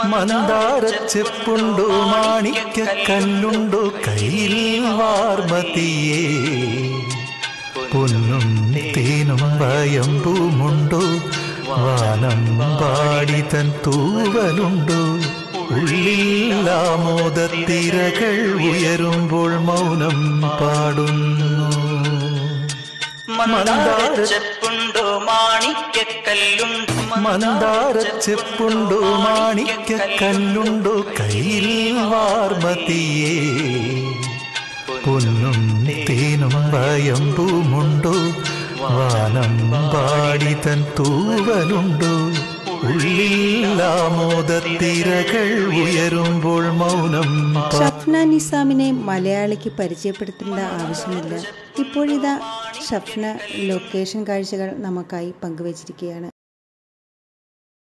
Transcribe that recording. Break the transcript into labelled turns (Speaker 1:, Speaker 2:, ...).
Speaker 1: മന്ദാരച്ചെപ്പുണ്ടോ മാണിക്ക കല്ലുണ്ടോ കയ്യിൽ വാർമതിയേ പൊന്നും തേനും വയമ്പുമുണ്ടോ വാനം പാടി തൻ തൂവലുണ്ടോ ഉള്ളിൽ ആമോദത്തിരകൾ ഉയരുമ്പോൾ മൗനം പാടുന്നു
Speaker 2: മന്ദാരച്ചെപ്പുണ്ടോ മാണിക്കല്ലുണ്ടോ
Speaker 1: മന്ദാരച്ചെപ്പുണ്ടോ മാണിക്ക കല്ലുണ്ടോ കയ്യിൽ വാർമതിയേ പൊന്നും തേനും വയമ്പുമുണ്ടോ വാനം പാടി തൻ തൂവലുണ്ടോ ഉള്ളിൽ ആമോദത്തിരകൾ ഉയരുമ്പോൾ മൗനം പാ-
Speaker 3: ഷഫ്ന നിസാമിനെ മലയാളിക്ക് പരിചയപ്പെടുത്തേണ്ട ആവശ്യമില്ല ഇപ്പോഴിതാ ഷഫ്ന ലൊക്കേഷൻ കാഴ്ചകൾ നമുക്കായി പങ്കുവച്ചിരിക്കുകയാണ്